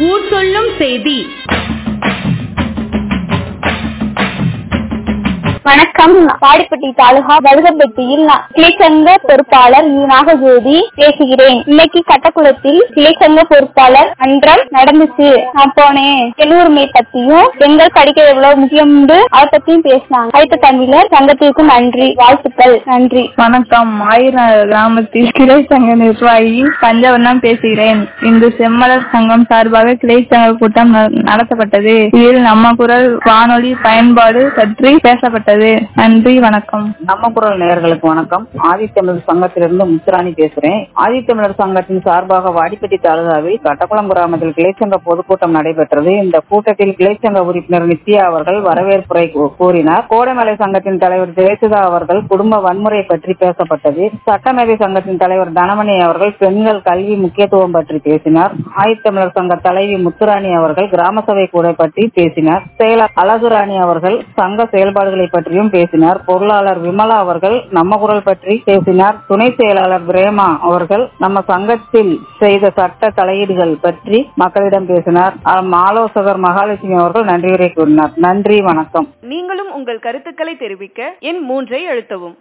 ஊர் சொல்லும் செய்தி வணக்கம் வாடிப்பட்டி தாலுகா வடுகப்பட்டியில் நான் கிளைச்சங்க பொறுப்பாளர் யு. நாகஜோதி பேசுகிறேன் இன்னைக்கு கட்டக்குளத்தில் கிளைச்சங்க பொறுப்பாளர் மன்றம் நடந்துச்சு நான் போனேன் பெண் உரிமை பத்தியும் பெண்கள் படிக்க எவ்வளவு முக்கியம் அதை பத்தியும் பேசினாங்க அடுத்த தமிழர் சங்கத்திற்கு நன்றி வாழ்த்துக்கள் நன்றி வணக்கம் ஆயிரம் கிராமத்தில் கிளை சங்க நிர்வாகி பஞ்சவர்ணம் பேசுகிறேன் இன்று செம்மலர் சங்கம் சார்பாக கிளை சங்க கூட்டம் ந- நடத்தப்பட்டது இதில் நம்ம குரல் வானொலி பயன்பாடு பற்றி பேசப்பட்டது நன்றி வணக்கம் நம்ம குரல் நேயர்களுக்கு வணக்கம் ஆதித்தமிழர் சங்கத்திலிருந்து முத்துராணி பேசுறேன் ஆதித்தமிழர் சங்கத்தின் சார்பாக வாடிப்பட்டி தாலுகாவில் கட்டக்குளம் கிராமத்தில் கிளைச்சங்க பொதுக்கூட்டம் நடைபெற்றது இந்த கூட்டத்தில் கிளைச்சங்க உறுப்பினர் நித்யா அவர்கள் வரவேற்புரை கூ- கூறினார் கோடைமலை சங்கத்தின் தலைவர் ஜெயசுதா அவர்கள் குடும்ப வன்முறை பற்றி பேசப்பட்டது சட்டமேதை சங்கத்தின் தலைவர் தனமணி அவர்கள் பெண்கள் கல்வி முக்கியத்துவம் பற்றி பேசினார் ஆதித்தமிழர் சங்க தலைவி முத்துராணி அவர்கள் கிராம சபை கூட பற்றி பேசினார் செயலர் அழகுராணி அவர்கள் சங்க செயல்பாடுகளை பற்றியும் பேசினார் பொருளாளர் விமலா அவர்கள் நம்ம குரல் பற்றி பேசினார் துணை செயலாளர் பிரேமா அவர்கள் நம்ம சங்கத்தில் செய்த சட்ட தலையீடுகள் பற்றி மக்களிடம் பேசினார் ஆம், ஆலோசகர் மகாலட்சுமி அவர்கள் நன்றியுரை கூறினார் நன்றி வணக்கம் நீங்களும் உங்கள் கருத்துக்களை தெரிவிக்க எண் மூன்றை அழுத்தவும்